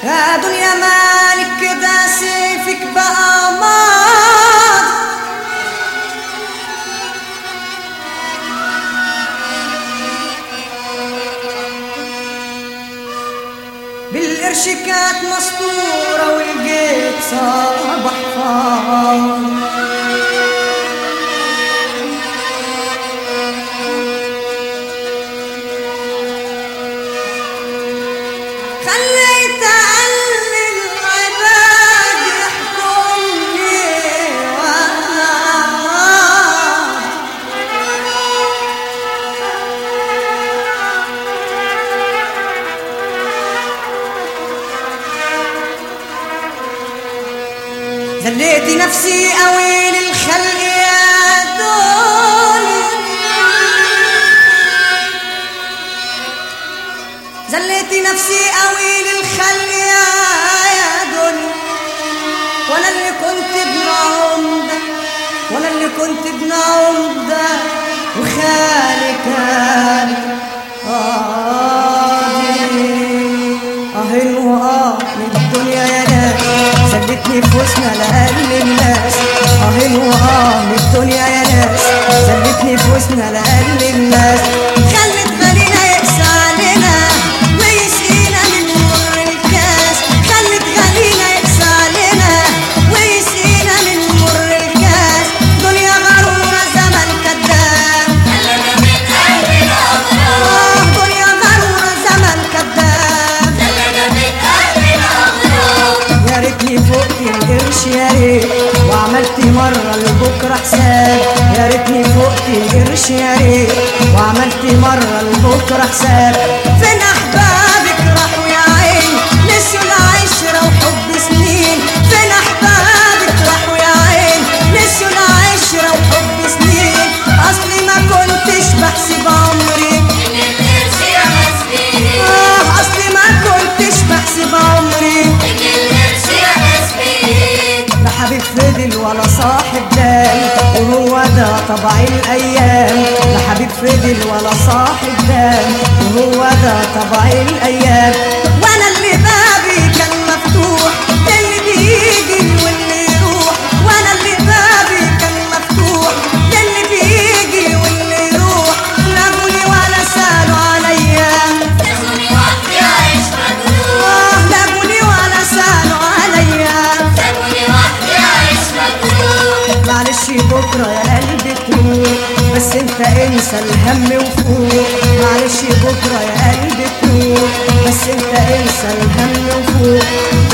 يا دنيا مالك كده سيفك بقى ماضي بالقرش كانت مسطورة والجيب صبح فاضي خليت أقل العباد يحكمني وأنا زليت نفسي قوي للخلق يا دنيا زليت نفسي قوي للخلق يا يا دنيا وانا اللي كنت ابن عمده وانا اللي كنت ابن عمده وخالي كان قاضي اهل واه من الدنيا يا ناس زلتني في وسنا لأقل الناس اهل واه من الدنيا يا ناس زلتني في وسنا لأقل الناس خلت غالينا يقسى علينا ويسقينا من مر الكاس خلت غالينا يقسى علينا ويسقينا من مر الكاس دنيا غرورة زمن كذاب خلنا من قلب الأغراب آه دنيا غرورة زمن كذاب خلنا من قلب الأغراب يا ريتني فوقت القرش يا ريت وعملت مرة لبكرة حساب يا ريتني فوقت القرش يا ريت وعملت مرة لبكرة حساب فين أحبابك راحوا يا عين نسوا العشرة وحب سنين فين أحبابك راحوا يا عين نسوا العشرة وحب سنين أصلي ما كنتش بحسب عمري إن القرش يا مسكين آه أصلي ما كنتش بحسب عمري إن القرش يا مسكين لا حبيب فضل ولا صاحب بال وهو ده طبع الايام لا حبيب فضل ولا صاحب بال وهو ده طبع الايام وانا اللي بابي كان مفتوح اللي بيجي واللي يروح وانا اللي بابي كان مفتوح اللي بيجي واللي يروح لا جوني ولا سالوا عليا تاخدني وحدي أعيش مجنون آه لا جوني ولا سالوا عليا تاخدني وحدي أعيش مجنون معلش بكرة يا قلبي تروح بس انت انسى الهم وفوق معلش بكرة يا قلبي تروح بس انت انسى الهم وفوق